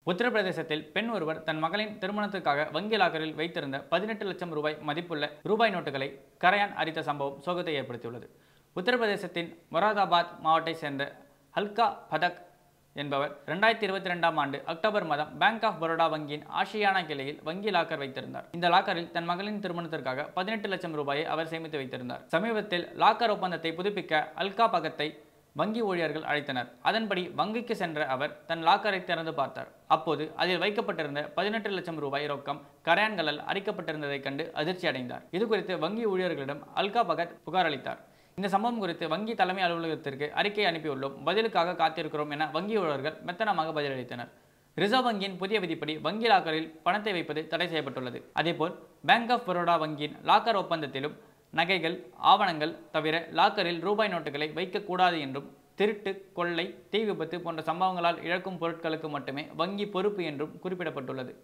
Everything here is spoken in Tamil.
உத்தரப்பிரதேசத்தில் பெண் ஒருவர் தன் மகளின் திருமணத்துக்காக வங்கி லாக்கரில் வைத்திருந்த பதினெட்டு லட்சம் ரூபாய் மதிப்புள்ள ரூபாய் நோட்டுகளை கரையான் அரித்த சம்பவம் சோகத்தை ஏற்படுத்தியுள்ளது உத்தரப்பிரதேசத்தின் மொராதாபாத் மாவட்டத்தை சேர்ந்த ஹல்கா பதக் என்பவர் ரெண்டாயிரத்தி இருபத்தி ரெண்டாம் ஆண்டு அக்டோபர் மாதம் பேங்க் ஆஃப் பரோடா வங்கியின் ஆஷியானா கிளையில் வங்கி லாக்கர் வைத்திருந்தார் இந்த லாக்கரில் தன் மகளின் திருமணத்திற்காக பதினெட்டு லட்சம் ரூபாயை அவர் சேமித்து வைத்திருந்தார் சமீபத்தில் லாக்கர் ஒப்பந்தத்தை புதுப்பிக்க அல்கா பகத்தை வங்கி ஊழியர்கள் அழைத்தனர் அதன்படி வங்கிக்கு சென்ற அவர் தன் லாக்கரை திறந்து பார்த்தார் அப்போது அதில் வைக்கப்பட்டிருந்த பதினெட்டு லட்சம் ரூபாய் ரொக்கம் கரையான்களால் அரிக்கப்பட்டிருந்ததைக் கண்டு அதிர்ச்சி அடைந்தார் இது குறித்து வங்கி ஊழியர்களிடம் அல்கா பகத் புகார் அளித்தார் இந்த சம்பவம் குறித்து வங்கி தலைமை அலுவலகத்திற்கு அறிக்கை அனுப்பியுள்ளோம் பதிலுக்காக காத்திருக்கிறோம் என வங்கி ஊழியர்கள் மெத்தனமாக பதிலளித்தனர் ரிசர்வ் வங்கியின் புதிய விதிப்படி வங்கி லாக்கரில் பணத்தை வைப்பது தடை செய்யப்பட்டுள்ளது அதேபோல் பேங்க் ஆஃப் பரோடா வங்கியின் லாக்கர் ஒப்பந்தத்திலும் நகைகள் ஆவணங்கள் தவிர லாக்கரில் ரூபாய் நோட்டுகளை வைக்கக்கூடாது என்றும் திருட்டு கொள்ளை தீ விபத்து போன்ற சம்பவங்களால் இழக்கும் பொருட்களுக்கு மட்டுமே வங்கி பொறுப்பு என்றும் குறிப்பிடப்பட்டுள்ளது